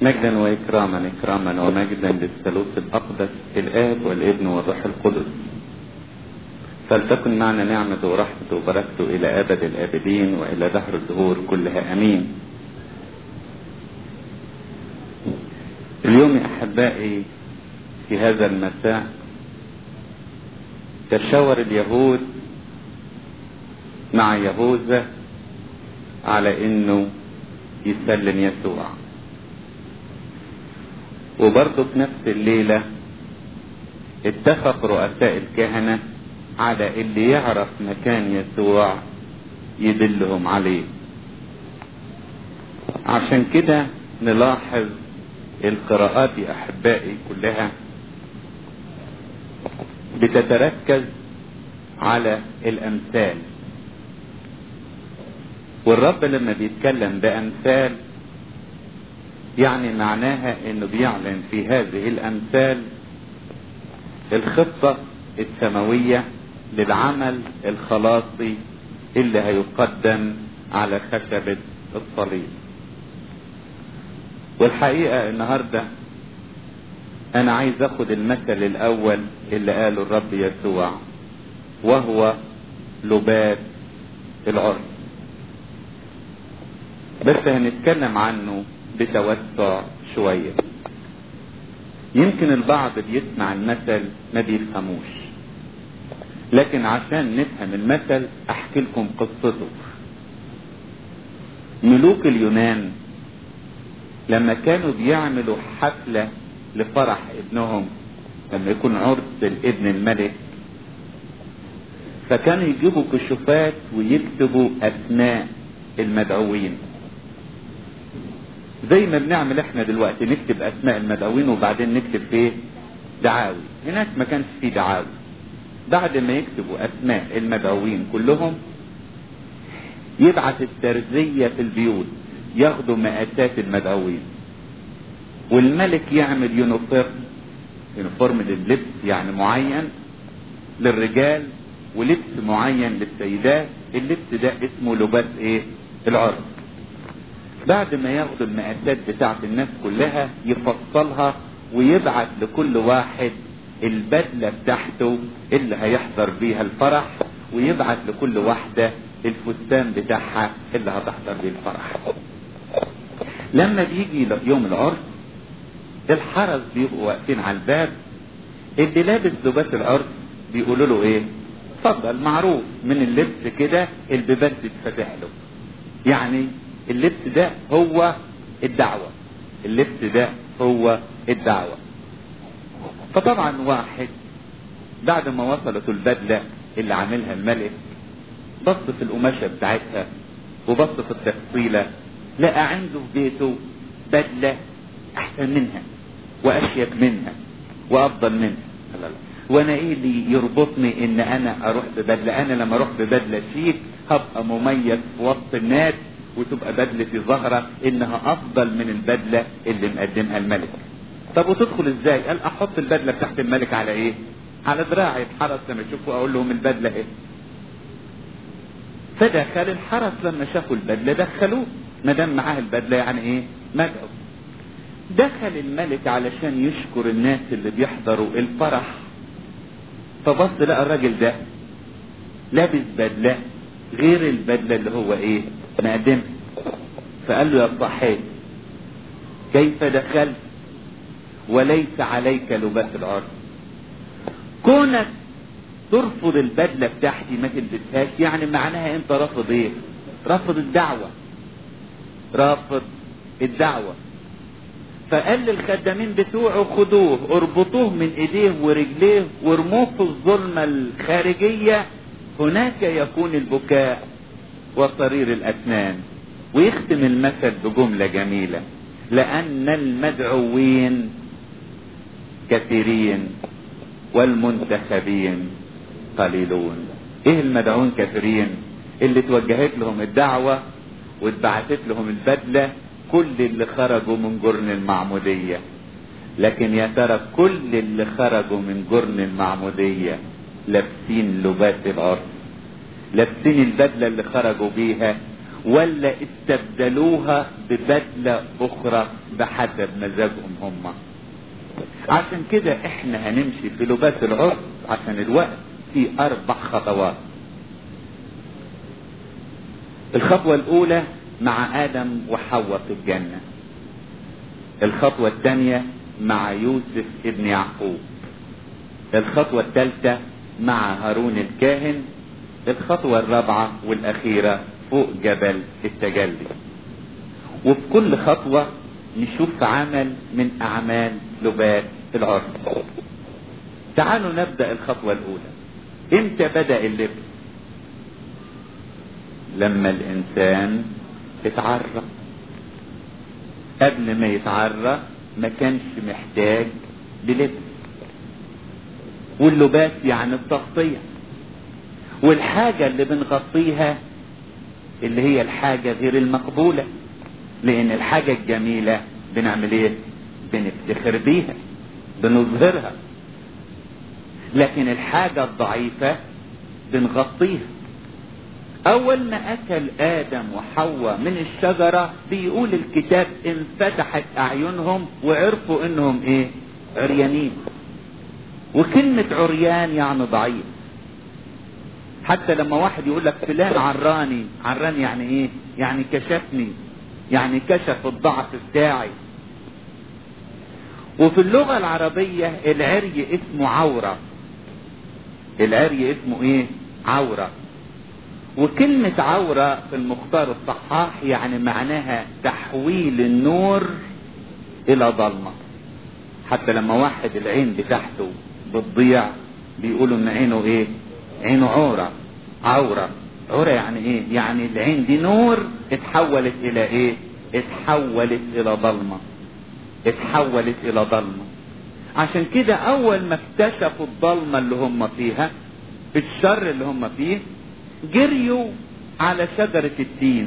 مجدا واكراما اكراما ومجدا للثالوث الاقدس الاب والابن والروح القدس فلتكن معنا نعمة ورحمة وبركته إلى أبد الآبدين وإلى دهر الدهور كلها أمين. اليوم أحبائي في هذا المساء تشاور اليهود مع يهوذا على إنه يسلم يسوع. وبرضه في نفس الليلة اتفق رؤساء الكهنة على اللي يعرف مكان يسوع يدلهم عليه عشان كده نلاحظ القراءات يا احبائي كلها بتتركز على الامثال والرب لما بيتكلم بامثال يعني معناها انه بيعلن في هذه الامثال الخطه السماويه للعمل الخلاصي اللي هيقدم على خشبة الصليب والحقيقة النهاردة انا عايز اخد المثل الاول اللي قاله الرب يسوع وهو لباب العرس بس هنتكلم عنه بتوسع شوية يمكن البعض بيسمع المثل ما بيفهموش لكن عشان نفهم المثل احكي لكم قصته ملوك اليونان لما كانوا بيعملوا حفلة لفرح ابنهم لما يكون عرس الابن الملك فكانوا يجيبوا كشوفات ويكتبوا اسماء المدعوين زي ما بنعمل احنا دلوقتي نكتب اسماء المدعوين وبعدين نكتب ايه دعاوي هناك ما كانش فيه دعاوي بعد ما يكتبوا اسماء المدعوين كلهم يبعث الترزية في البيوت ياخدوا مقاسات المدعوين والملك يعمل يونيفورم يونيفورم لللبس يعني معين للرجال ولبس معين للسيدات اللبس ده اسمه لباس ايه العرس بعد ما ياخدوا المقاسات بتاعت الناس كلها يفصلها ويبعت لكل واحد البدلة بتاعته اللي هيحضر بيها الفرح ويبعت لكل واحدة الفستان بتاعها اللي هتحضر بيه الفرح لما بيجي يوم العرس الحرس بيبقوا واقفين على الباب اللي لابس لباس العرس بيقولوا له ايه اتفضل معروف من اللبس كده البيبان تتفتح له يعني اللبس ده هو الدعوة اللبس ده هو الدعوة فطبعا واحد بعد ما وصلت البدلة اللي عاملها الملك بص في القماشة بتاعتها وبص في التفصيلة لقى عنده في بيته بدلة أحسن منها وأشيك منها وأفضل منها لا لا. وانا ايه اللي يربطني ان انا اروح ببدلة انا لما اروح ببدلة شيك هبقى مميز في وسط الناس وتبقى بدلتي ظاهرة انها افضل من البدلة اللي مقدمها الملك طب وتدخل ازاي قال احط البدلة بتاعت الملك على ايه على دراعي الحرس لما يشوفوا اقول لهم البدلة ايه فدخل الحرس لما شافوا البدلة دخلوه ما دام معاه البدلة يعني ايه مدعو دخل الملك علشان يشكر الناس اللي بيحضروا الفرح فبص لقى الراجل ده لابس بدلة غير البدلة اللي هو ايه مقدمها فقال له يا صحيح كيف دخلت وليس عليك لباس العرس كونك ترفض البدلة بتاعتي ما تلبسهاش يعني معناها انت رافض ايه رافض الدعوة رافض الدعوة فقال للخدامين بتوعه خدوه اربطوه من ايديه ورجليه وارموه في الظلمة الخارجية هناك يكون البكاء وصرير الاسنان ويختم المثل بجملة جميلة لان المدعوين كثيرين والمنتخبين قليلون ايه المدعوين كثيرين اللي توجهت لهم الدعوة واتبعتت لهم البدلة كل اللي خرجوا من جرن المعمودية لكن يا ترى كل اللي خرجوا من جرن المعمودية لابسين لباس العرس لابسين البدلة اللي خرجوا بيها ولا استبدلوها ببدلة اخرى بحسب مزاجهم هم عشان كده احنا هنمشي في لباس العرس عشان الوقت في اربع خطوات الخطوة الاولى مع ادم وحواء في الجنة الخطوة الثانية مع يوسف ابن يعقوب الخطوة الثالثة مع هارون الكاهن الخطوة الرابعة والاخيرة فوق جبل التجلي وفي كل خطوة نشوف عمل من اعمال لباس العرس تعالوا نبدأ الخطوة الاولى امتى بدأ اللبس لما الانسان اتعرى قبل ما يتعرى ما كانش محتاج للبس واللباس يعني التغطية والحاجة اللي بنغطيها اللي هي الحاجة غير المقبولة لان الحاجة الجميلة بنعمل ايه بنفتخر بيها بنظهرها لكن الحاجة الضعيفة بنغطيها اول ما اكل ادم وحواء من الشجرة بيقول الكتاب انفتحت اعينهم وعرفوا انهم ايه عريانين وكلمة عريان يعني ضعيف حتى لما واحد يقول لك فلان عراني عراني يعني ايه يعني كشفني يعني كشف الضعف بتاعي وفي اللغة العربية العري اسمه عورة العري اسمه ايه عورة وكلمة عورة في المختار الصحاح يعني معناها تحويل النور الى ضلمة حتى لما واحد العين بتاعته بتضيع بيقولوا ان عينه ايه عينه عورة عورة عورة يعني ايه يعني العين دي نور اتحولت الى ايه اتحولت الى ضلمة اتحولت الى ضلمة عشان كده اول ما اكتشفوا الضلمة اللي هم فيها الشر اللي هم فيه جريوا على شجرة التين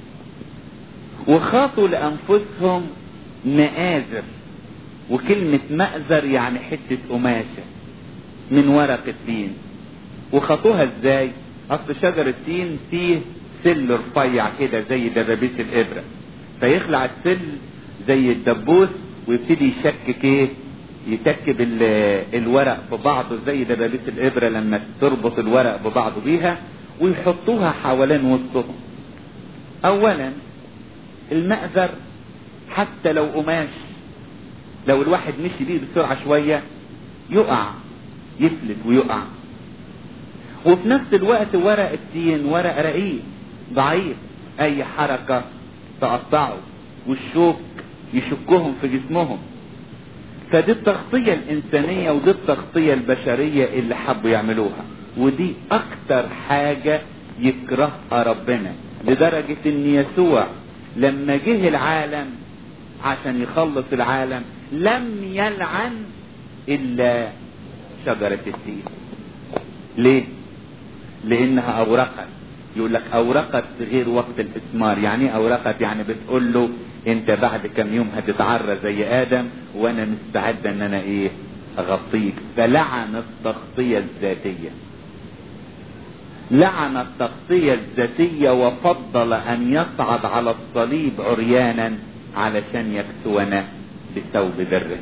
وخاطوا لانفسهم مآزر وكلمة مأزر يعني حتة قماشة من ورق التين وخطوها ازاي اصل شجر التين فيه سل رفيع كده زي دبابيس الابرة فيخلع السل زي الدبوس ويبتدي يشكك ايه يتكب الورق في بعضه زي دبابيس الابرة لما تربط الورق ببعضه بيها ويحطوها حوالين وسطهم اولا المأذر حتى لو قماش لو الواحد مشي بيه بسرعة شوية يقع يفلت ويقع وفي نفس الوقت ورق التين ورق رقيق ضعيف اي حركة تقطعه والشوك يشكهم في جسمهم فدي التغطية الانسانية ودي التغطية البشرية اللي حبوا يعملوها ودي اكتر حاجة يكرهها ربنا لدرجة ان يسوع لما جه العالم عشان يخلص العالم لم يلعن الا شجرة التين ليه لانها اورقت يقول لك اورقت غير وقت الاثمار يعني ايه اورقت يعني بتقول له انت بعد كم يوم هتتعرى زي ادم وانا مستعد ان انا ايه اغطيك فلعن التغطية الذاتية لعن التغطية الذاتية وفضل ان يصعد على الصليب عريانا علشان يكسونا بثوب بره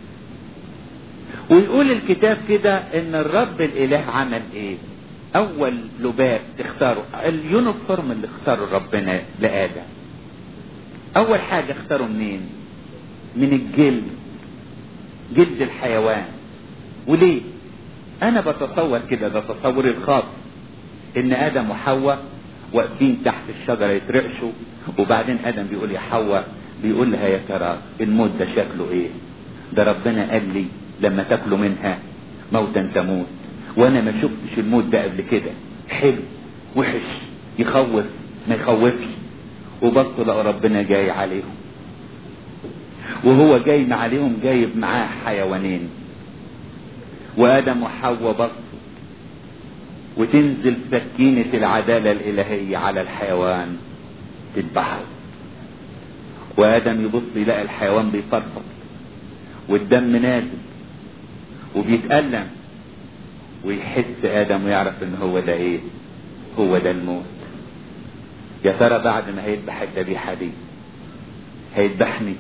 ويقول الكتاب كده ان الرب الاله عمل ايه اول لباس اختاره اليونيفورم اللي اختاره ربنا لادم اول حاجة اختاره منين من الجلد جلد الحيوان وليه انا بتصور كده ده تصوري الخاص ان ادم وحواء واقفين تحت الشجرة يترعشوا وبعدين ادم بيقول يا حواء بيقول لها يا ترى الموت ده شكله ايه ده ربنا قال لي لما تاكلوا منها موتا تموت وانا ما شفتش الموت ده قبل كده حلو وحش يخوف ما يخوفش وبصوا لقوا ربنا جاي عليهم وهو جاي عليهم جايب معاه حيوانين وادم وحواء بصوا وتنزل سكينة العدالة الالهية على الحيوان تذبحه وادم يبص يلاقي الحيوان بيفرفط والدم نازل وبيتألم ويحس ادم ويعرف ان هو ده ايه هو ده الموت يا ترى بعد ما هيذبح الذبيحة دي هيذبحني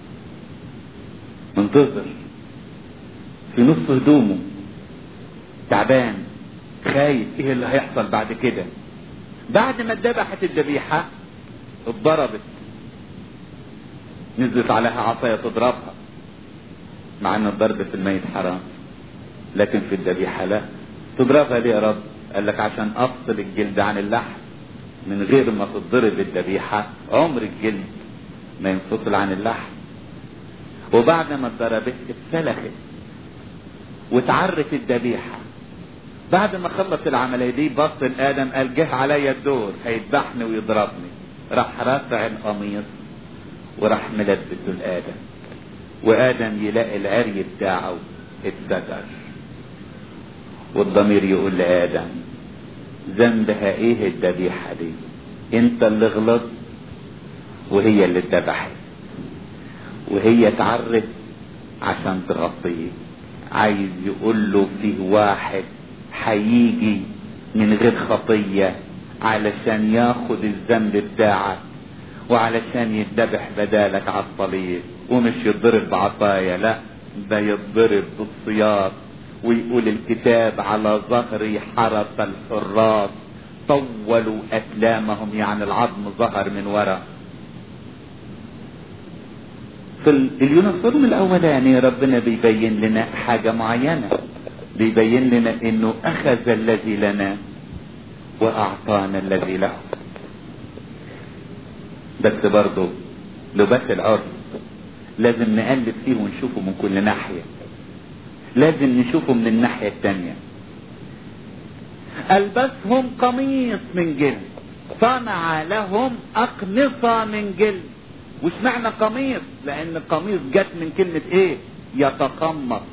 منتظر في نص هدومه تعبان خايف ايه اللي هيحصل بعد كده بعد ما اتذبحت الذبيحة اتضربت نزلت عليها عصاية تضربها مع ان الضرب في الميت حرام لكن في الذبيحة لا تضربها ليه يا رب قال لك عشان افصل الجلد عن اللحم من غير ما تضرب الذبيحة عمر الجلد ما ينفصل عن اللحم وبعد ما اتضربت اتسلخت واتعرت الذبيحة بعد ما خلص العملية دي بص لآدم قال جه عليا الدور هيذبحني ويضربني راح رافع القميص وراح ملبسه لآدم وآدم يلاقي العري بتاعه اتستر والضمير يقول لآدم ذنبها ايه الذبيحة دي انت اللي غلطت وهي اللي اتذبحت وهي اتعرت عشان تغطيه عايز يقول له فيه واحد هيجي من غير خطية علشان ياخد الذنب بتاعك وعلشان يتذبح بدالك على الصليب ومش يتضرب بعصاية لا ده يتضرب بالسياط ويقول الكتاب على ظهري حرس الحراس طولوا أسلامهم يعني العظم ظهر من وراء في اليونيفورم الاولاني ربنا بيبين لنا حاجة معينة بيبين لنا انه اخذ الذي لنا واعطانا الذي له بس برضه لباس العرس لازم نقلب فيه ونشوفه من كل ناحية لازم نشوفه من الناحية التانية البسهم قميص من جلد صنع لهم اقنصة من جلد وش معنى قميص لان القميص جت من كلمة ايه يتقمص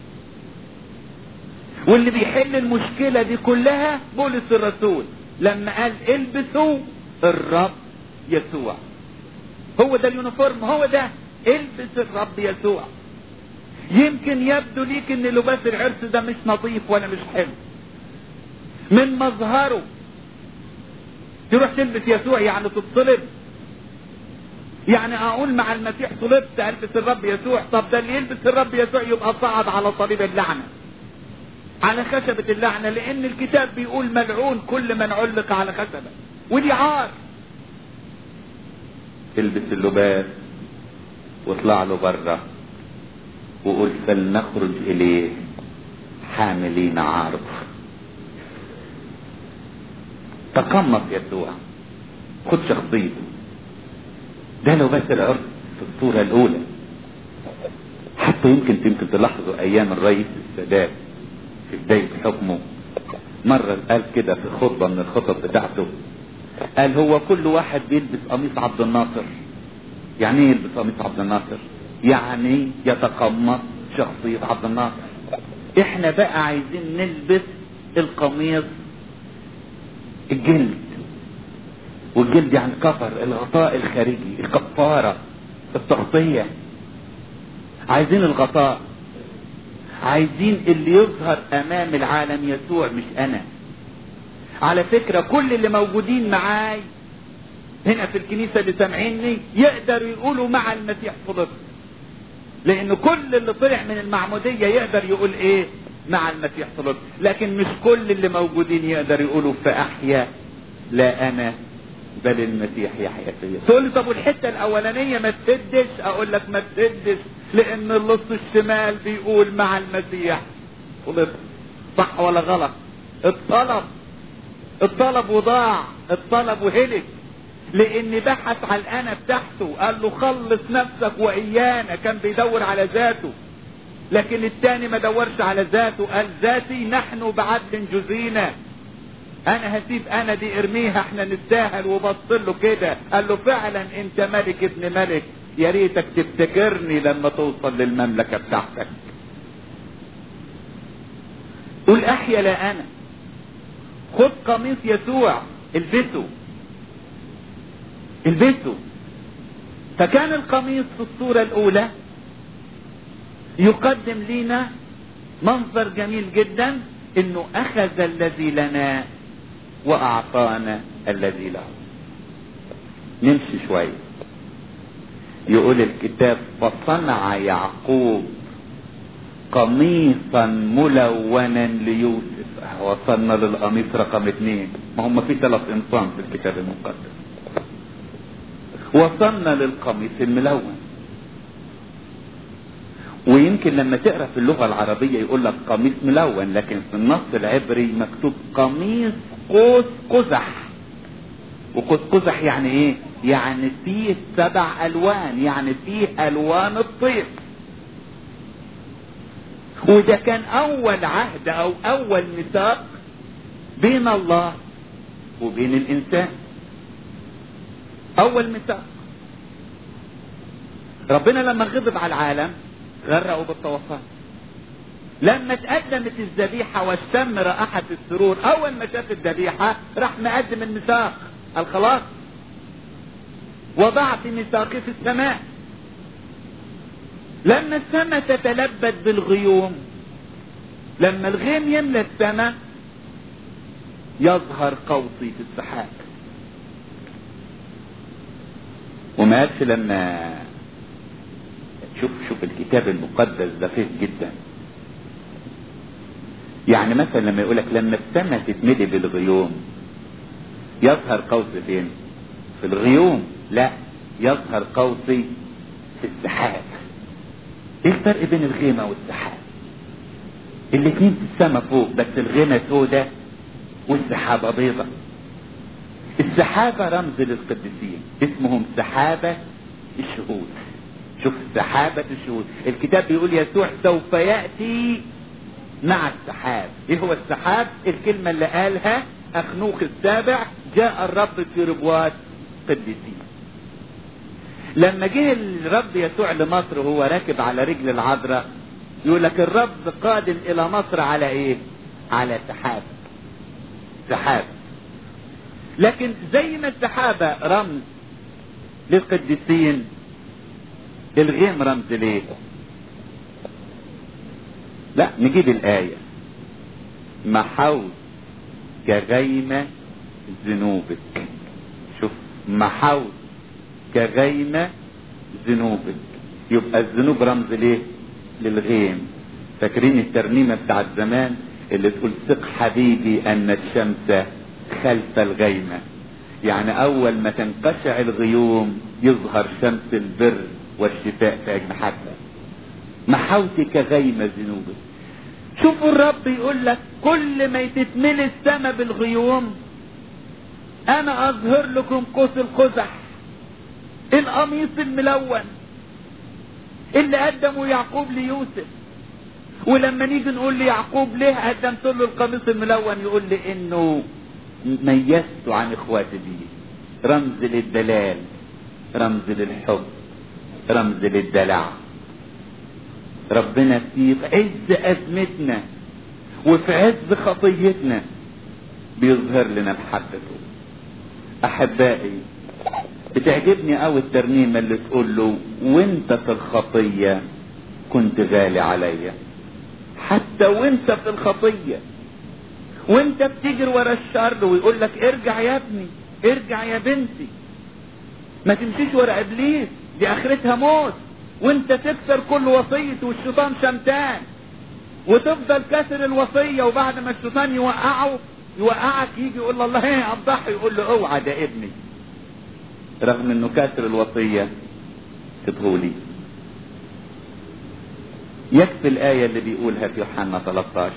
واللي بيحل المشكلة دي كلها بولس الرسول لما قال البسوا الرب يسوع هو ده اليونيفورم هو ده البس الرب يسوع يمكن يبدو ليك ان لباس العرس ده مش نظيف ولا مش حلو من مظهره تروح تلبس يسوع يعني تتصلب يعني اقول مع المسيح صلبت البس الرب يسوع طب ده اللي يلبس الرب يسوع يبقى صعد على صليب اللعنه على خشبة اللعنة لأن الكتاب بيقول ملعون كل من علق على خشبة ودي عار البس اللباس واطلع له بره وقول فلنخرج إليه حاملين عارض تقمص يسوع خد شخصيته ده لباس العرس في الصورة الأولى حتى يمكن يمكن تلاحظوا أيام الرئيس السادات في بداية حكمه مرة قال كده في خطبة من الخطب بتاعته قال هو كل واحد بيلبس قميص عبد الناصر يعني ايه يلبس قميص عبد الناصر يعني يتقمص شخصية عبد الناصر احنا بقى عايزين نلبس القميص الجلد والجلد يعني كفر الغطاء الخارجي الكفارة التغطية عايزين الغطاء عايزين اللي يظهر امام العالم يسوع مش انا على فكرة كل اللي موجودين معاي هنا في الكنيسة اللي سامعيني يقدروا يقولوا مع المسيح صلبت لان كل اللي طلع من المعمودية يقدر يقول ايه مع المسيح صلبت لكن مش كل اللي موجودين يقدر يقولوا فاحيا لا انا بل المسيح يحيا فيا تقول لي طب والحته الاولانيه ما تسدش اقول لك ما تسدش لان اللص الشمال بيقول مع المسيح صلبت صح ولا غلط الطلب الطلب وضاع الطلب وهلك لان بحث على الانا بتاعته قال له خلص نفسك وايانا كان بيدور على ذاته لكن التاني ما دورش على ذاته قال ذاتي نحن بعدل جزينا انا هسيب انا دي ارميها احنا نستاهل وبص له كده قال له فعلا انت ملك ابن ملك يا ريتك تفتكرني لما توصل للمملكه بتاعتك قول احيا لا انا خد قميص يسوع البسه البسه فكان القميص في الصورة الأولى يقدم لنا منظر جميل جدا انه اخذ الذي لنا واعطانا الذي له نمشي شوية يقول الكتاب فصنع يعقوب قميصا ملونا ليوسف وصلنا للقميص رقم اثنين ما هم في ثلاث انصان في الكتاب المقدس وصلنا للقميص الملون ويمكن لما تقرا في اللغه العربيه يقول لك قميص ملون لكن في النص العبري مكتوب قميص قوس قزح وقوس قزح يعني ايه يعني فيه سبع الوان يعني فيه الوان الطيف وده كان اول عهد او اول ميثاق بين الله وبين الانسان اول ميثاق ربنا لما غضب على العالم غرقوا بالطوفان لما تقدمت الذبيحة واشتم رائحة السرور أول ما شاف الذبيحة راح مقدم الميثاق الخلاص وضعت ميثاقي في السماء لما السماء تتلبد بالغيوم لما الغيم يملى السماء يظهر قوسي في السحاب وما قالش لما شوف شوف الكتاب المقدس دقيق جدا يعني مثلا لما يقولك لما السماء تتملي بالغيوم يظهر قوسي فين في الغيوم لا يظهر قوسي في السحاب ايه الفرق بين الغيمة والسحاب الاتنين في السماء فوق بس الغيمة سودة والسحابة بيضة السحابة رمز للقديسين اسمهم سحابة الشهود شوف سحابة الشهود الكتاب بيقول يسوع سوف يأتي مع السحاب ايه هو السحاب الكلمة اللي قالها اخنوخ السابع جاء الرب في ربوات قديسين لما جه الرب يسوع لمصر وهو راكب على رجل العذراء يقول لك الرب قادم الى مصر على ايه على سحاب سحاب لكن زي ما السحابة رمز للقديسين الغيم رمز ليه لا نجيب الآية محوت كغيمة ذنوبك شوف محوت كغيمة ذنوبك يبقى الذنوب رمز ليه للغيم فاكرين الترنيمة بتاعت زمان اللي تقول ثق حبيبي ان الشمس خلف الغيمة يعني اول ما تنقشع الغيوم يظهر شمس البر والشفاء في اجنحتها محوت كغيمة ذنوبك شوفوا الرب يقول لك كل ما تتملي السماء بالغيوم انا اظهر لكم قوس القزح القميص الملون اللي قدمه يعقوب ليوسف ولما نيجي نقول ليعقوب ليه قدمت له القميص الملون يقول لي انه ميزته عن اخواتي دي رمز للدلال رمز للحب رمز للدلع ربنا في عز ازمتنا وفي عز خطيتنا بيظهر لنا محبته احبائي بتعجبني قوي الترنيمة اللي تقول له وانت في الخطية كنت غالي عليا حتى وانت في الخطية وانت بتجري ورا الشر ويقول لك ارجع يا ابني ارجع يا بنتي ما تمشيش ورا ابليس دي اخرتها موت وانت تكسر كل وصية والشيطان شمتان وتفضل كسر الوصية وبعد ما الشيطان يوقعه يوقعك يجي يقول له الله ايه الضحي يقول له اوعى ده ابني رغم انه كسر الوصية تبهولي يكفي الآية اللي بيقولها في يوحنا 13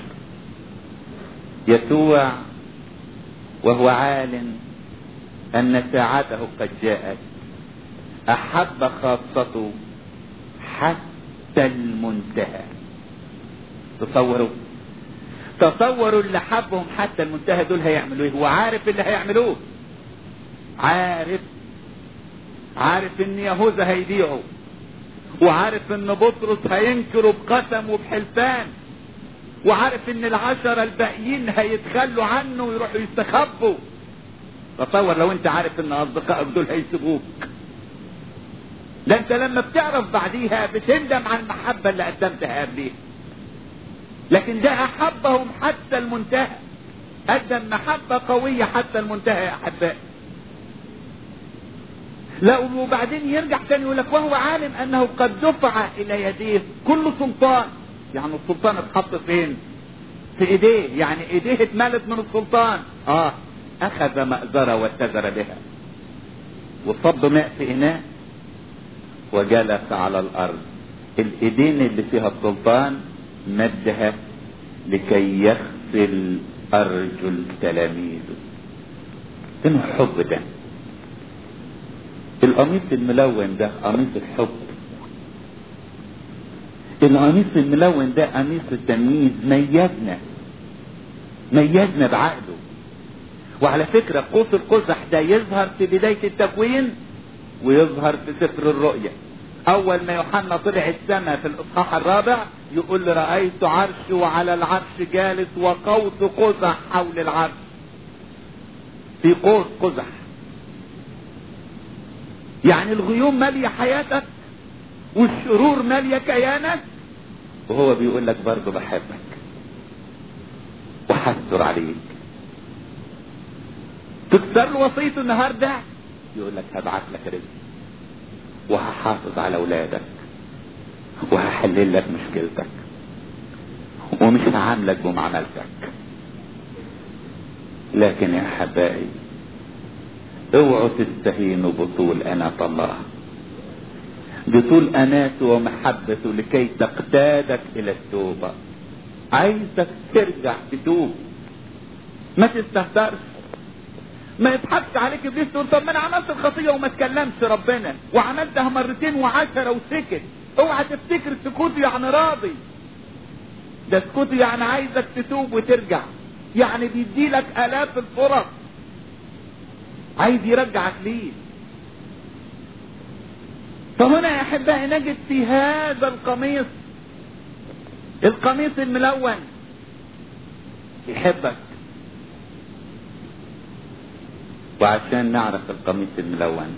يسوع وهو عالم أن ساعته قد جاءت أحب خاصته حتى المنتهى تصوروا تصوروا اللي حبهم حتى المنتهى دول هيعملوا ايه هو عارف اللي هيعملوه عارف عارف ان يهوذا هيبيعه وعارف ان بطرس هينكره بقسم وبحلفان وعارف ان العشرة الباقيين هيتخلوا عنه ويروحوا يستخبوا تصور لو انت عارف ان اصدقائك دول هيسيبوك ده انت لما بتعرف بعديها بتندم عن المحبة اللي قدمتها قبليها لكن ده احبهم حتى المنتهى قدم محبة قوية حتى المنتهى يا احبائي لا وبعدين يرجع تاني يقول لك وهو عالم انه قد دفع الى يديه كل سلطان يعني السلطان اتحط فين في ايديه يعني ايديه اتملت من السلطان اه اخذ مأزرة واتزر بها وصب ماء في اناء وجلس على الارض الايدين اللي فيها السلطان مدها لكي يغسل ارجل تلاميذه فين الحب ده القميص الملون ده قميص الحب القميص الملون ده قميص التمييز ميزنا ميزنا بعقله وعلى فكرة قوس القزح ده يظهر في بداية التكوين ويظهر في سفر الرؤيا اول ما يوحنا طلع السماء في الاصحاح الرابع يقول رأيت عرش وعلى العرش جالس وقوس قزح حول العرش في قوس قزح يعني الغيوم مالية حياتك والشرور مالية كيانك وهو بيقول لك برضه بحبك وحستر عليك تكسر له وصيته النهارده يقول لك هبعت لك رزق وهحافظ على اولادك وهحلل لك مشكلتك ومش هعاملك بمعاملتك لكن يا احبائي اوعوا تستهينوا بطول اناة الله بطول اناته ومحبته لكي تقتادك الى التوبة عايزك ترجع تتوب ما تستهترش ما يضحكش عليك ابليس تقول طب ما انا عملت الخطيه وما اتكلمش ربنا وعملتها مرتين وعشرة وسكت اوعى تفتكر سكوته يعني راضي ده سكوته يعني عايزك تتوب وترجع يعني بيديلك الاف الفرص عايز يرجعك ليه فهنا يا احبائي نجد في هذا القميص القميص الملون يحبك وعشان نعرف القميص الملون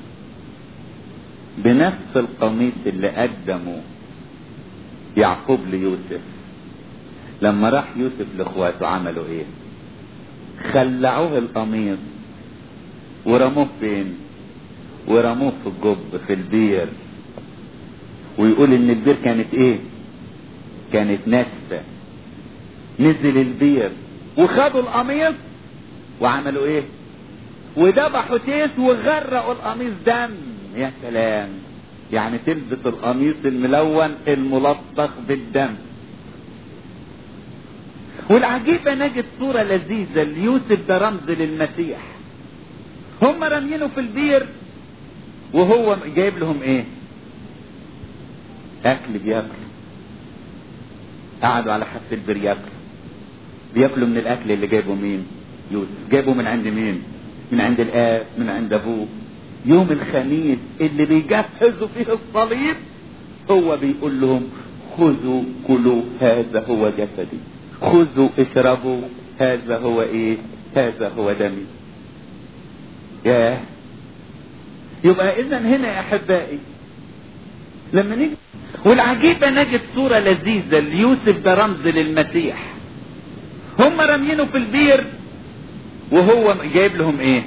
بنفس القميص اللي قدمه يعقوب ليوسف لما راح يوسف لاخواته عملوا ايه خلعوه القميص ورموه فين ورموه في الجب في البير ويقول ان البير كانت ايه كانت ناشفه نزل البير وخدوا القميص وعملوا ايه وذبحوا تيس وغرقوا القميص دم يا سلام يعني تلبس القميص الملون الملطخ بالدم والعجيبة نجد صورة لذيذة ليوسف ده رمز للمسيح هم رامينه في البير وهو جايب لهم ايه اكل بياكل قعدوا على حافة البير ياكلوا بياكلوا من الاكل اللي جايبه مين يوسف جايبه من عند مين من عند الاب من عند ابوه يوم الخميس اللي بيجهزوا فيه الصليب هو بيقول لهم خذوا كلوا هذا هو جسدي خذوا اشربوا هذا هو ايه هذا هو دمي ياه يبقى اذا هنا يا احبائي لما نيجي والعجيبة نجد صورة لذيذة ليوسف ده رمز للمسيح هم رامينه في البير وهو جايب لهم ايه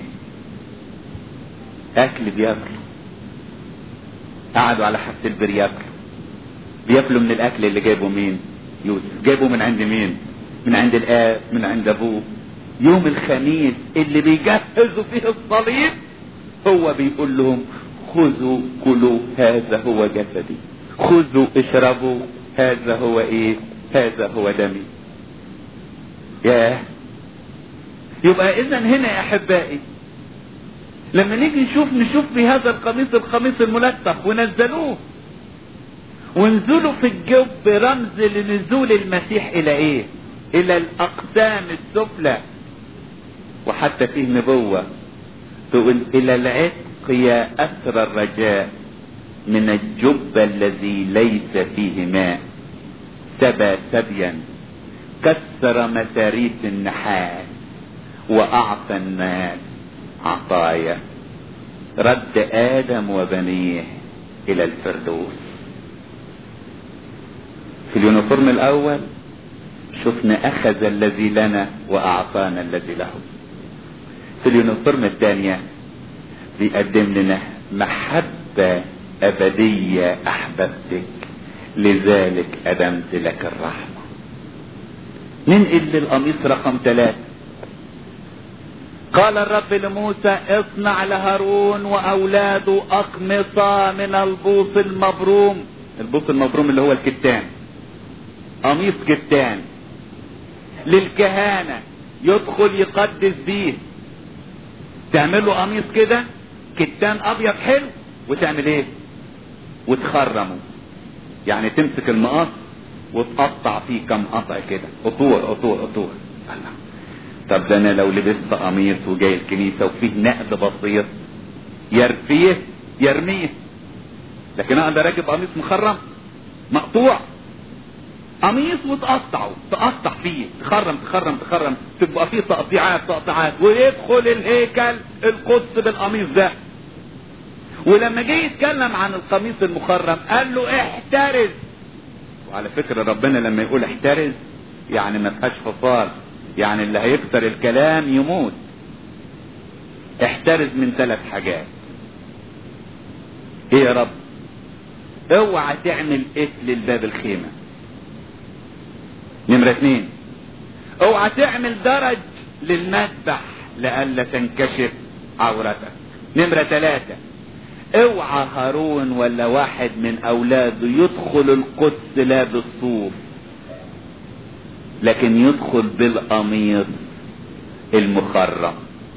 اكل بياكلوا قعدوا على حافة البير ياكلوا بياكلوا من الاكل اللي جايبه مين يوسف جايبه من عند مين من عند الاب من عند ابوه يوم الخميس اللي بيجهزوا فيه الصليب هو بيقول لهم خذوا كلوا هذا هو جسدي خذوا اشربوا هذا هو ايه هذا هو دمي ياه يبقى اذا هنا يا احبائي لما نيجي نشوف نشوف في هذا القميص القميص الملطخ ونزلوه ونزلوا في الجب رمز لنزول المسيح الى ايه الى الاقسام السفلى وحتى فيه نبوة تقول الى العتق يا اثر الرجاء من الجب الذي ليس فيه ماء سبى سبيا كسر مساريس النحاس واعطى الناس عطايا رد ادم وبنيه الى الفردوس في اليونيفورم الاول شفنا اخذ الذي لنا واعطانا الذي له في اليونيفورم الثانية بيقدم لنا محبة أبدية أحببتك لذلك أدمت لك الرحمة ننقل للقميص رقم ثلاثة قال الرب لموسى اصنع لهارون وأولاده أقمصة من البوص المبروم البوص المبروم اللي هو الكتان قميص كتان للكهانة يدخل يقدس بيه تعملوا قميص كده كتان ابيض حلو وتعمل ايه وتخرمه يعني تمسك المقص وتقطع فيه كم قطع كده قطوع قطوع قطوع الله طب ده انا لو لبست قميص وجاي الكنيسه وفيه نقد بسيط يرفيه يرميه لكن اقدر راكب قميص مخرم مقطوع قميص وتقطعه تقطع فيه تخرم تخرم تخرم تبقى فيه تقطيعات تقطيعات ويدخل الهيكل القدس بالقميص ده ولما جه يتكلم عن القميص المخرم قال له احترز وعلى فكرة ربنا لما يقول احترز يعني ما فيهاش فصال يعني اللي هيكسر الكلام يموت احترز من ثلاث حاجات ايه يا رب اوعى تعمل قفل الباب الخيمة نمرة اتنين اوعى تعمل درج للمذبح لئلا تنكشف عورتك نمرة ثلاثة اوعى هارون ولا واحد من اولاده يدخل القدس لابس صوف لكن يدخل بالقميص المخرم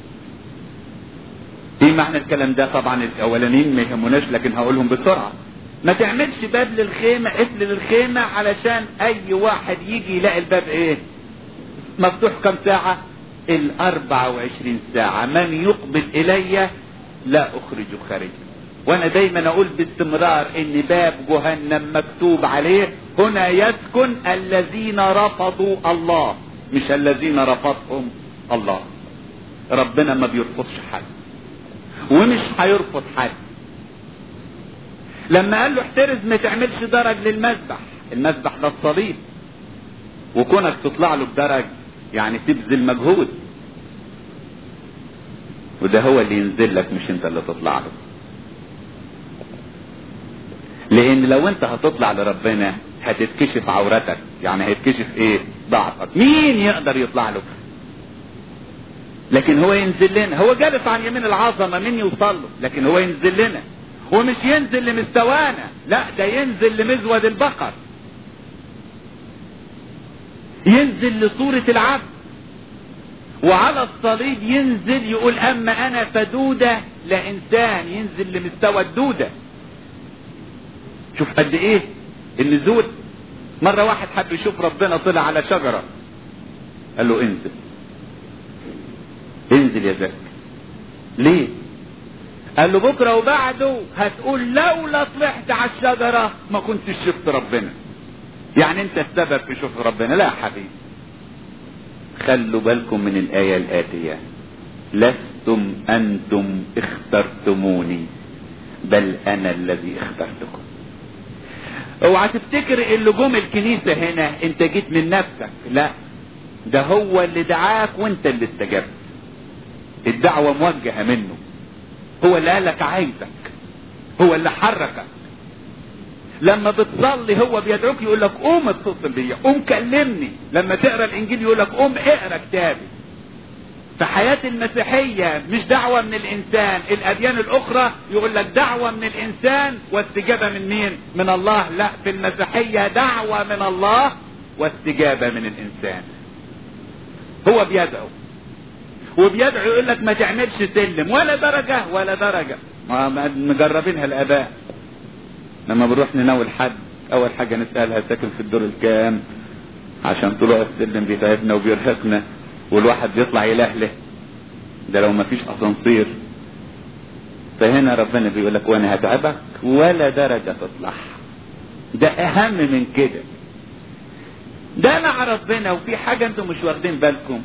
ايه معنى الكلام ده طبعا الاولانيين ما يهموناش لكن هقولهم بسرعه ما تعملش باب للخيمة قفل للخيمة علشان اي واحد يجي يلاقي الباب ايه مفتوح كم ساعة الاربع وعشرين ساعة من يقبل الي لا اخرجه خارجا وانا دايما اقول باستمرار ان باب جهنم مكتوب عليه هنا يسكن الذين رفضوا الله مش الذين رفضهم الله ربنا ما بيرفضش حد ومش هيرفض حد لما قال له احترز ما تعملش درج للمذبح المذبح ده الصليب وكونك تطلع له بدرج يعني تبذل مجهود وده هو اللي ينزل لك مش انت اللي تطلع له لان لو انت هتطلع لربنا هتتكشف عورتك يعني هيتكشف ايه ضعفك مين يقدر يطلع له لكن هو ينزل لنا هو جالس عن يمين العظمه مين يوصل له لكن هو ينزل لنا ومش ينزل لمستوانا لا ده ينزل لمزود البقر ينزل لصورة العبد وعلى الصليب ينزل يقول اما انا فدودة لانسان ينزل لمستوى الدودة شوف قد ايه النزول مرة واحد حب يشوف ربنا طلع على شجرة قال له انزل انزل يا زكي ليه قال له بكره وبعده هتقول لولا طلعت على الشجره ما كنتش شفت ربنا يعني انت السبب في شوف ربنا لا يا حبيبي خلوا بالكم من الايه الاتيه لستم انتم اخترتموني بل انا الذي اخترتكم اوعى تفتكر اللي جم الكنيسه هنا انت جيت من نفسك لا ده هو اللي دعاك وانت اللي استجبت الدعوه موجهه منه هو اللي قالك عايزك هو اللي حركك لما بتصلي هو بيدعوك يقول لك قوم اتصل بيا قوم كلمني لما تقرا الانجيل يقول لك قوم اقرا كتابي في حياة المسيحية مش دعوة من الإنسان الأديان الأخرى يقول لك دعوة من الإنسان واستجابة من مين من الله لا في المسيحية دعوة من الله واستجابة من الإنسان هو بيدعو وبيدعو يقول لك ما تعملش سلم ولا درجة ولا درجة ما مجربينها الآباء لما بنروح نناول حد أول حاجة نسألها ساكن في الدور الكام عشان طلوع السلم بيتعبنا وبيرهقنا والواحد بيطلع يلهله ده لو ما فيش اسانسير فهنا ربنا بيقول لك وانا هتعبك ولا درجة تطلع ده اهم من كده ده مع ربنا وفي حاجة انتم مش واخدين بالكم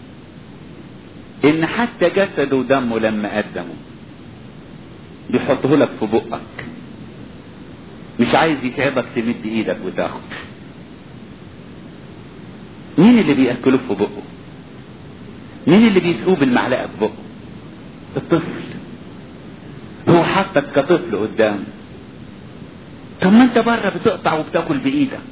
ان حتى جسده ودمه لما قدمه بيحطه لك في بقك مش عايز يتعبك تمد ايدك وتاخد مين اللي بياكلوه في بقه مين اللي بيسقوه بالمعلقه في بقه الطفل هو حاطك كطفل قدامه طب ما انت بره بتقطع وبتاكل بايدك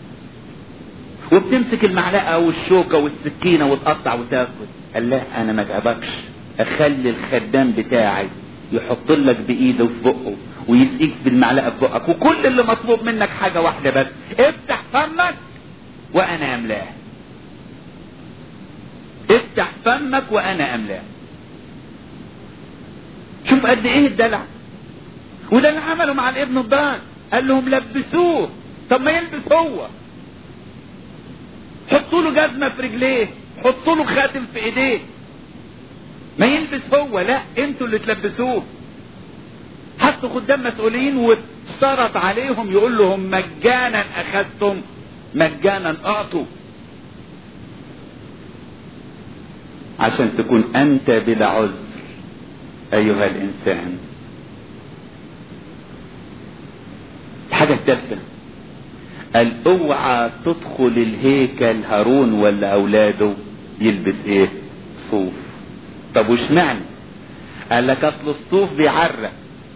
وبتمسك المعلقه والشوكه والسكينه وتقطع وتاكل قال لا انا ما اتعبكش اخلي الخدام بتاعي يحط لك بايده في بقه ويسقيك بالمعلقه في بقك وكل اللي مطلوب منك حاجه واحده بس افتح فمك وانا املاه افتح فمك وانا املاه شوف قد ايه الدلع وده اللي عمله مع الابن الضال قال لهم لبسوه طب ما يلبس هو حطوا له جزمه في رجليه حطوا له خاتم في ايديه ما يلبس هو لا انتوا اللي تلبسوه حطوا خدام مسؤولين واشترط عليهم يقول لهم مجانا اخذتم مجانا اعطوا عشان تكون انت بلا عذر ايها الانسان الحاجة الثالثة قال اوعى تدخل الهيكل هارون ولا اولاده يلبس ايه صوف طب وش معنى قال لك اصل الصوف بيعرق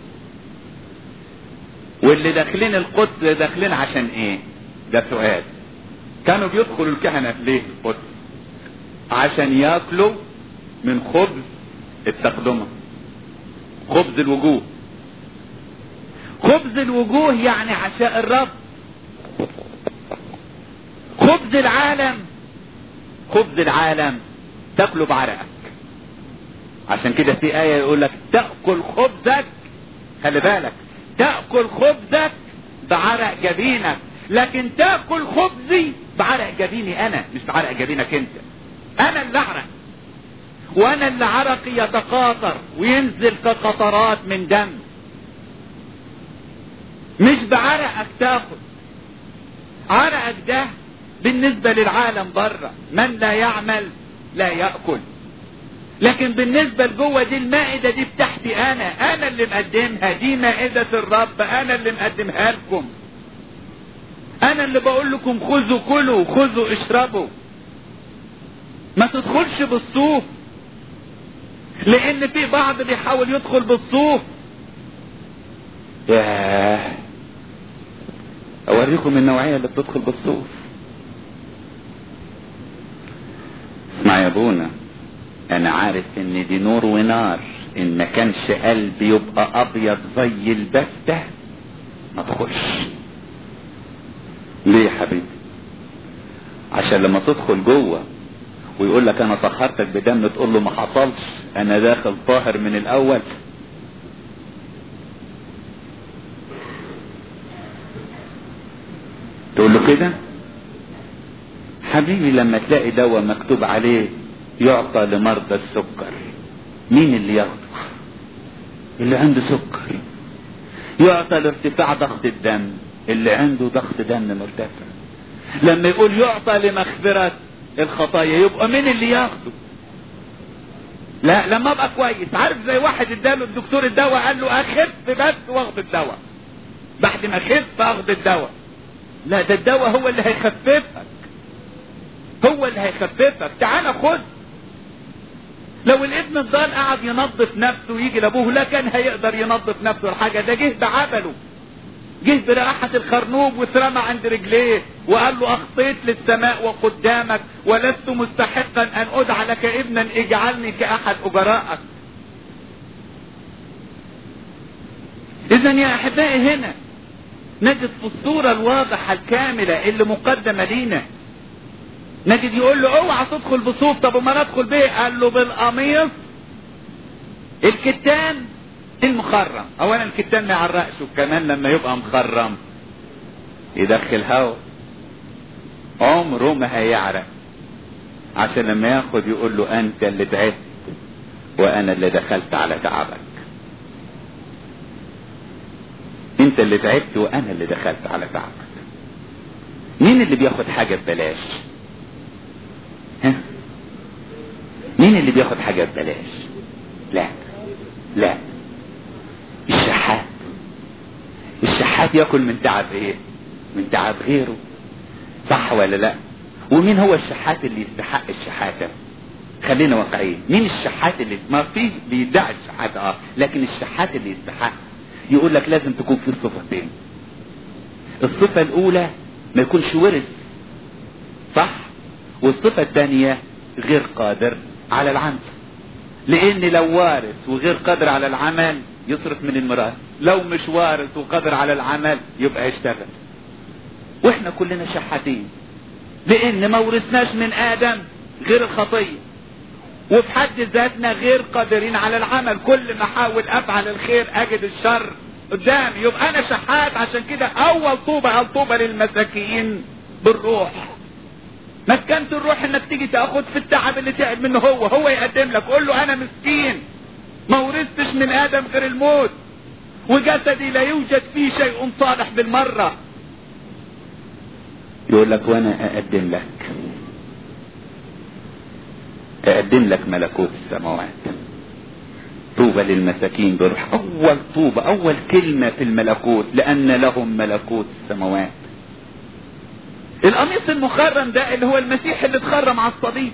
واللي داخلين القدس داخلين عشان ايه ده سؤال كانوا بيدخلوا الكهنة ليه القدس عشان ياكلوا من خبز التقدمة خبز الوجوه خبز الوجوه يعني عشاء الرب خبز العالم خبز العالم تاكله بعرقك عشان كده في آية يقول لك تأكل خبزك خلي بالك تأكل خبزك بعرق جبينك لكن تأكل خبزي بعرق جبيني أنا مش بعرق جبينك أنت أنا اللي أعرق وأنا اللي عرقي يتقاطر وينزل كقطرات من دم مش بعرقك تاخد عرقك ده بالنسبة للعالم بره من لا يعمل لا يأكل لكن بالنسبة لجوه دي المائدة دي بتاعتي انا انا اللي مقدمها دي مائدة الرب انا اللي مقدمها لكم انا اللي بقول لكم خذوا كلوا خذوا اشربوا ما تدخلش بالصوف لان في بعض بيحاول يدخل بالصوف ياه اوريكم النوعية اللي بتدخل بالصوف اسمع يا ابونا انا عارف ان دي نور ونار ان ما كانش قلبي يبقى ابيض زي البتة ما تدخلش ليه يا حبيبي عشان لما تدخل جوه ويقول لك انا طهرتك بدم تقول له ما حصلش انا داخل طاهر من الاول تقول له كده حبيبي لما تلاقي دواء مكتوب عليه يعطى لمرضى السكر مين اللي ياخده اللي عنده سكر يعطى لارتفاع ضغط الدم اللي عنده ضغط دم مرتفع لما يقول يعطى لمغفرة الخطايا يبقى مين اللي ياخده لا لما ابقى كويس عارف زي واحد اداله الدكتور الدواء قال له اخف بس واخد الدواء بعد ما اخف اخد الدواء لا ده الدواء هو اللي هيخففك هو اللي هيخففك تعال خد لو الابن الضال قعد ينظف نفسه ويجي لابوه لا كان هيقدر ينظف نفسه الحاجة ده جه بعبله جه برائحة الخرنوب واترمى عند رجليه وقال له اخطيت للسماء وقدامك ولست مستحقا ان ادعى لك ابنا اجعلني كاحد اجرائك اذا يا احبائي هنا نجد في الصورة الواضحة الكاملة اللي مقدمة لينا نجد يقول له اوعى تدخل بصوف طب وما ندخل بيه قال له بالقميص الكتان المخرم اولا الكتان ما يعرقش وكمان لما يبقى مخرم يدخل هوا عمره ما هيعرق عشان لما ياخد يقول له انت اللي تعبت وانا اللي دخلت على تعبك انت اللي تعبت وانا اللي دخلت على تعبك مين اللي بياخد حاجة ببلاش ها مين اللي بياخد حاجة ببلاش لا لا الشحات الشحات ياكل من تعب ايه من تعب غيره صح ولا لا ومين هو الشحات اللي يستحق الشحاتة خلينا واقعيين مين الشحات اللي ما في بيدعي الشحات اه لكن الشحات اللي يستحق يقول لك لازم تكون في صفتين الصفة الأولى ما يكونش ورث صح والصفة الثانية غير قادر على العمل لأن لو وارث وغير قادر على العمل يصرف من المرأة لو مش وارث وقادر على العمل يبقى يشتغل واحنا كلنا شحاتين لأن ما ورثناش من آدم غير الخطية وفي حد ذاتنا غير قادرين على العمل كل ما احاول افعل الخير اجد الشر قدامي يبقى انا شحات عشان كده اول طوبة قال طوبة للمساكين بالروح مسكنة الروح انك تيجي تاخد في التعب اللي تعب منه هو هو يقدم لك قول له انا مسكين ما ورثتش من ادم غير الموت وجسدي لا يوجد فيه شيء صالح بالمرة يقول لك وانا اقدم لك اقدم لك ملكوت السماوات طوبى للمساكين بروح اول طوبى اول كلمة في الملكوت لان لهم ملكوت السماوات القميص المخرم ده اللي هو المسيح اللي اتخرم على الصليب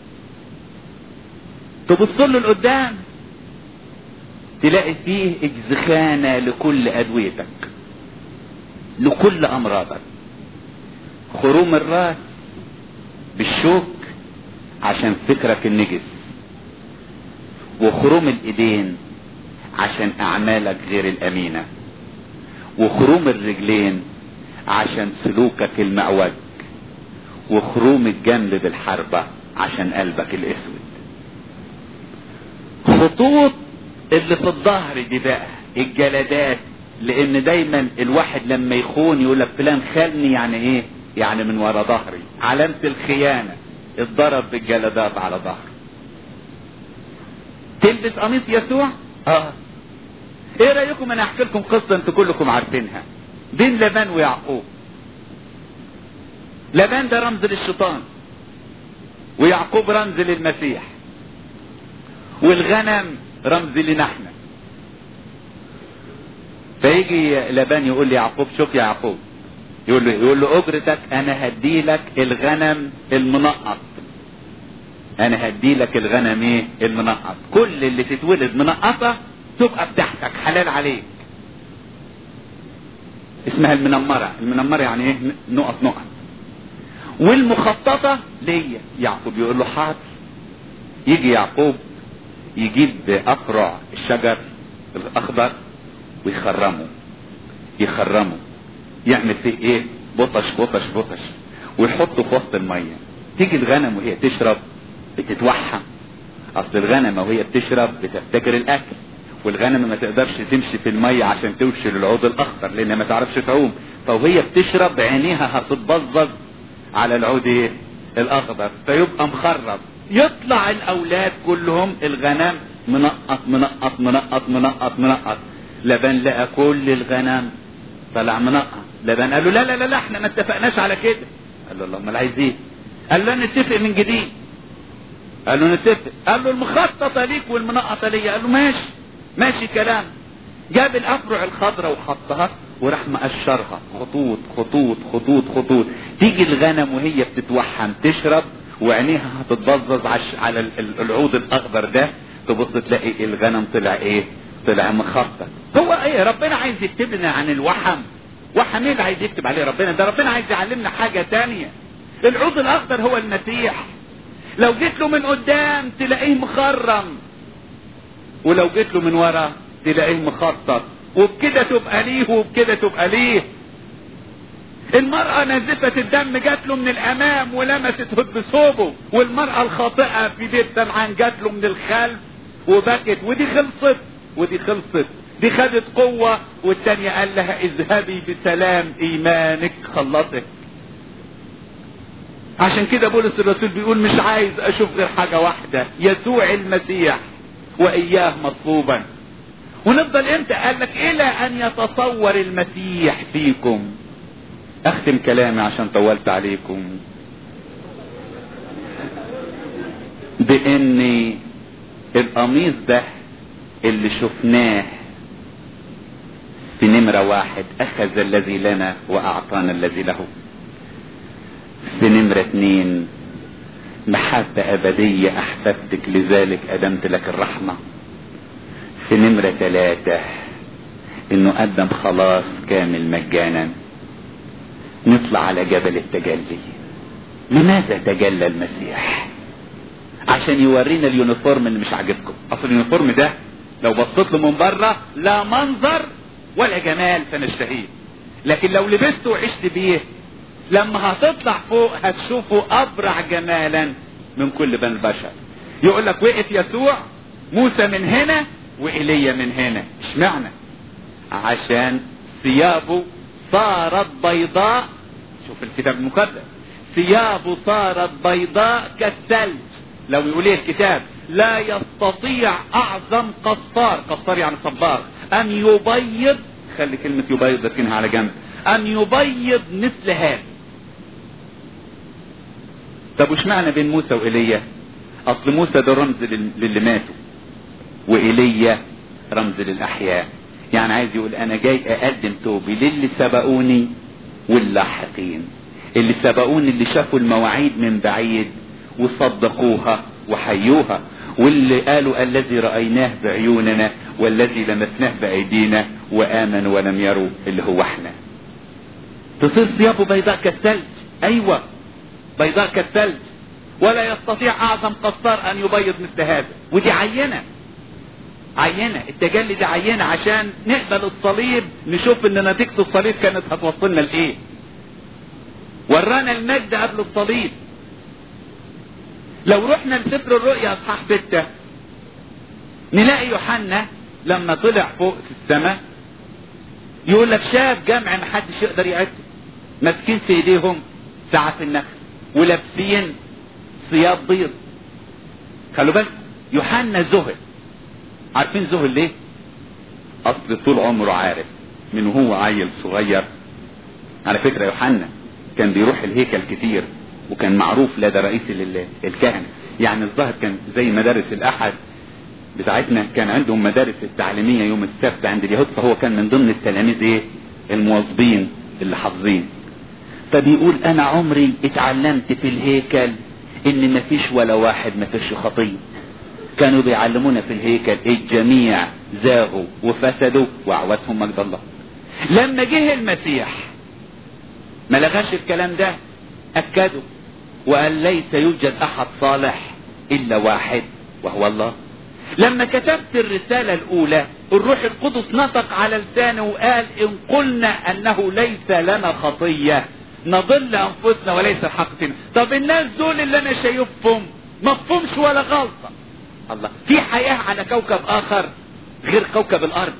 تبص له لقدام تلاقي فيه اجزخانة لكل ادويتك لكل امراضك خروم الراس بالشوك عشان فكرك النجس وخروم الايدين عشان اعمالك غير الامينة وخروم الرجلين عشان سلوكك المعوج وخروم الجنب بالحربة عشان قلبك الاسود خطوط اللي في الظهر دي بقى الجلدات لان دايما الواحد لما يخون يقول لك فلان خانني يعني ايه يعني من ورا ظهري علامة الخيانة اتضرب بالجلدات على ظهره تلبس قميص يسوع اه ايه رايكم انا احكي لكم قصه انتوا كلكم عارفينها بين لبان ويعقوب لبان ده رمز للشيطان ويعقوب رمز للمسيح والغنم رمز لنا احنا فيجي لبان يقول لي يعقوب شوف يا يعقوب يقول له يقول له اجرتك انا هدي لك الغنم المنقط انا هدي لك الغنم ايه المنقط كل اللي تتولد منقطه تبقى بتاعتك حلال عليك اسمها المنمره المنمره يعني ايه نقط نقط والمخططه ليا يعقوب يقول له حاضر يجي يعقوب يجيب افرع الشجر الاخضر ويخرمه يخرمه يعمل فيه ايه بطش بطش بطش ويحطه في وسط الميه تيجي الغنم وهي تشرب بتتوحم اصل الغنم وهي بتشرب بتفتكر الاكل والغنم ما تقدرش تمشي في الميه عشان توصل للعود الاخضر لانها ما تعرفش تعوم فوهي بتشرب عينيها هتتبظظ على العود ايه الاخضر فيبقى مخرب يطلع الاولاد كلهم الغنم منقط منقط منقط منقط منقط لبن لقى كل الغنم طلع منقط لبن قال له لا لا لا, لا احنا ما اتفقناش على كده قال له الله امال عايز ايه قال له نتفق من جديد قال له نتفق قال له المخططة ليك والمنقطة ليا قال له ماشي ماشي كلام جاب الافرع الخضراء وحطها وراح مقشرها خطوط خطوط خطوط خطوط تيجي الغنم وهي بتتوحم تشرب وعينيها هتتبظظ عش على العود الاخضر ده تبص تلاقي الغنم طلع ايه طلع مخطط هو ايه ربنا عايز يكتبنا عن الوحم وحم ايه اللي عايز يكتب عليه ربنا ده ربنا عايز يعلمنا حاجة تانية العود الاخضر هو المسيح لو جيت له من قدام تلاقيه مخرم ولو جيت له من ورا تلاقيه مخطط وبكده تبقى ليه وبكده تبقى ليه المرأة نازفة الدم جات له من الأمام ولمست بثوبه والمرأة الخاطئة في بيت سمعان جات له من الخلف وبكت ودي خلصت ودي خلصت دي خدت قوة والتانية قال لها اذهبي بسلام إيمانك خلصك عشان كده بولس الرسول بيقول مش عايز اشوف غير حاجة واحدة يسوع المسيح واياه مطلوبا ونفضل امتى قال لك الى ان يتصور المسيح فيكم اختم كلامي عشان طولت عليكم بان القميص ده اللي شفناه في نمرة واحد اخذ الذي لنا واعطانا الذي له في نمرة اتنين محبة أبدية أحببتك لذلك أدمت لك الرحمة في نمرة ثلاثة إنه قدم خلاص كامل مجانا نطلع على جبل التجلي لماذا تجلى المسيح عشان يورينا اليونيفورم اللي مش عاجبكم اصل اليونيفورم ده لو بصيت له من بره لا منظر ولا جمال فنشتهيه لكن لو لبسته وعشت بيه لما هتطلع فوق هتشوفه ابرع جمالا من كل بني البشر يقول لك وقف يسوع موسى من هنا وايليا من هنا اشمعنى عشان ثيابه صارت بيضاء شوف الكتاب المقدس ثيابه صارت بيضاء كالثلج لو يقول ايه الكتاب لا يستطيع اعظم قصار قصار يعني صبار ان يبيض خلي كلمة يبيض لكنها على جنب ان يبيض مثل هذا طب وش معنى بين موسى وايليا اصل موسى ده رمز للي ماتوا وايليا رمز للاحياء يعني عايز يقول انا جاي اقدم توبي للي سبقوني واللاحقين اللي سبقوني اللي شافوا المواعيد من بعيد وصدقوها وحيوها واللي قالوا الذي رأيناه بعيوننا والذي لمسناه بأيدينا وآمنوا ولم يروا اللي هو احنا تصير ثيابه بيضاء كالثلج ايوه بيضاء كالثلج ولا يستطيع اعظم قصار ان يبيض مثل هذا ودي عينه عينة التجلي دي عينة عشان نقبل الصليب نشوف ان نتيجة الصليب كانت هتوصلنا لايه ورانا المجد قبل الصليب لو رحنا لسفر الرؤيا اصحاح ستة نلاقي يوحنا لما طلع فوق في السماء يقول لك شاف جمع محدش يقدر يعد ماسكين في ايديهم ساعة النخل ولابسين ثياب بيض خلوا بالك يوحنا زهد عارفين ذهل ليه اصل طول عمره عارف من هو عيل صغير على فكرة يوحنا كان بيروح الهيكل كتير وكان معروف لدى رئيس الكهنة يعني الظاهر كان زي مدارس الاحد بتاعتنا كان عندهم مدارس التعليمية يوم السبت عند اليهود فهو كان من ضمن التلاميذ ايه المواظبين اللي حافظين فبيقول انا عمري اتعلمت في الهيكل ان مفيش ولا واحد مفيش خطيه كانوا بيعلمونا في الهيكل الجميع زاغوا وفسدوا واعوتهم مجد الله لما جه المسيح ما لغاش الكلام ده اكدوا وقال ليس يوجد احد صالح الا واحد وهو الله لما كتبت الرسالة الاولى الروح القدس نطق على لسانه وقال ان قلنا انه ليس لنا خطية نضل انفسنا وليس الحق فينا طب الناس دول اللي انا شايفهم مفهومش ولا غلطة الله في حياة على كوكب اخر غير كوكب الارض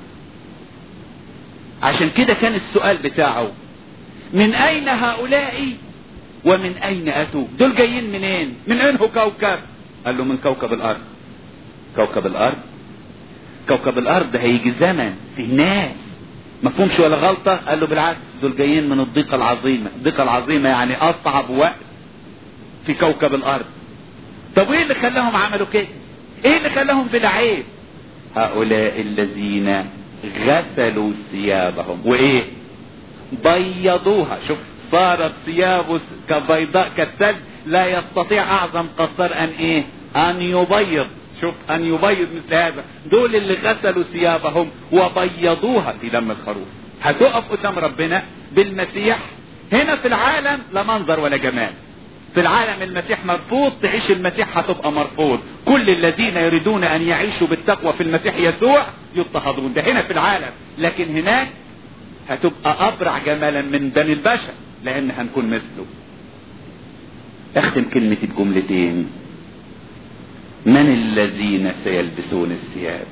عشان كده كان السؤال بتاعه من اين هؤلاء ومن اين اتوا دول جايين منين من انه كوكب قال له من كوكب الارض كوكب الارض كوكب الارض هيجي زمن في ناس ما فهمش ولا غلطة قال له بالعكس دول جايين من الضيقة العظيمة الضيقة العظيمة يعني اصعب وقت في كوكب الارض طب وايه اللي خلاهم عملوا كده ايه اللي خلاهم بلا عيب هؤلاء الذين غسلوا ثيابهم وايه بيضوها شوف صارت ثيابه كبيضاء كالثلج لا يستطيع اعظم قصار ان ايه ان يبيض شوف ان يبيض مثل هذا دول اللي غسلوا ثيابهم وبيضوها في دم الخروف هتقف قدام ربنا بالمسيح هنا في العالم لا منظر ولا جمال في العالم المسيح مرفوض تعيش المسيح هتبقى مرفوض كل الذين يريدون ان يعيشوا بالتقوى في المسيح يسوع يضطهدون ده هنا في العالم لكن هناك هتبقى ابرع جمالا من بني البشر لان هنكون مثله اختم كلمتي بجملتين من الذين سيلبسون الثياب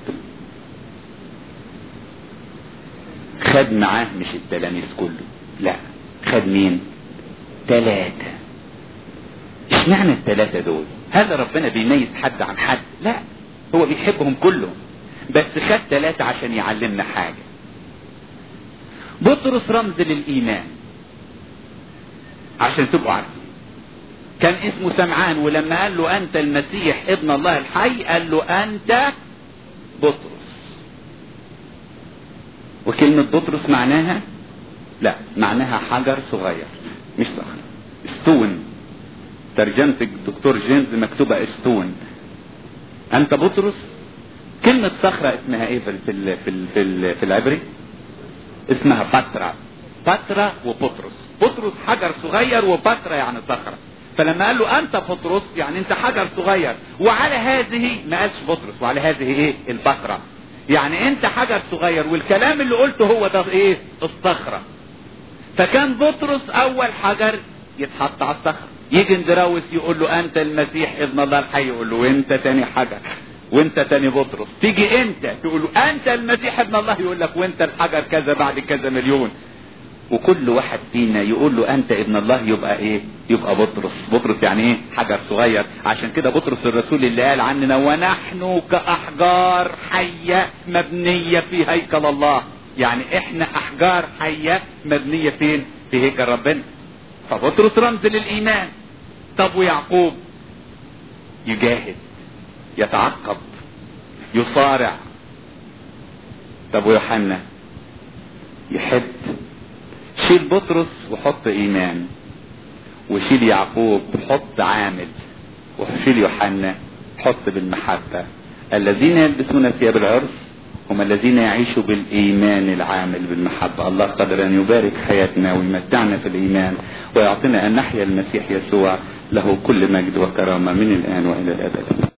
خد معاه مش التلاميذ كله لا خد مين ثلاثة اشمعنى الثلاثة دول هذا ربنا بيميز حد عن حد لا هو بيحبهم كلهم بس خد ثلاثة عشان يعلمنا حاجة بطرس رمز للإيمان عشان تبقوا عارفين كان اسمه سمعان ولما قال له أنت المسيح ابن الله الحي قال له أنت بطرس وكلمة بطرس معناها لا معناها حجر صغير مش صخر ستون ترجمة الدكتور جيمس مكتوبة استون انت بطرس كلمة صخرة اسمها ايه في ال في ال في, ال في العبري اسمها باترا باترا وبطرس بطرس حجر صغير وباترا يعني صخرة فلما قال له انت بطرس يعني انت حجر صغير وعلى هذه ما قالش بطرس وعلى هذه ايه الباترا يعني انت حجر صغير والكلام اللي قلته هو ده ايه الصخرة فكان بطرس اول حجر يتحط على الصخرة يجي اندراوس يقول له انت المسيح ابن الله الحي يقول له وانت تاني حجر وانت تاني بطرس تيجي انت تقول له انت المسيح ابن الله يقول لك وانت الحجر كذا بعد كذا مليون وكل واحد فينا يقول له انت ابن الله يبقى ايه يبقى بطرس بطرس يعني ايه حجر صغير عشان كده بطرس الرسول اللي قال عننا ونحن كاحجار حية مبنية في هيكل الله يعني احنا احجار حية مبنية فين في هيكل ربنا فبطرس رمز للايمان طب ويعقوب يجاهد يتعقب يصارع طب ويوحنا يحب شيل بطرس وحط ايمان وشيل يعقوب حط عامل وشيل يوحنا حط بالمحبة الذين يلبسون ثياب العرس هم الذين يعيشوا بالايمان العامل بالمحبة الله قدر ان يبارك حياتنا ويمتعنا في الايمان ويعطينا ان نحيا المسيح يسوع له كل مجد وكرامة من الان والى الابد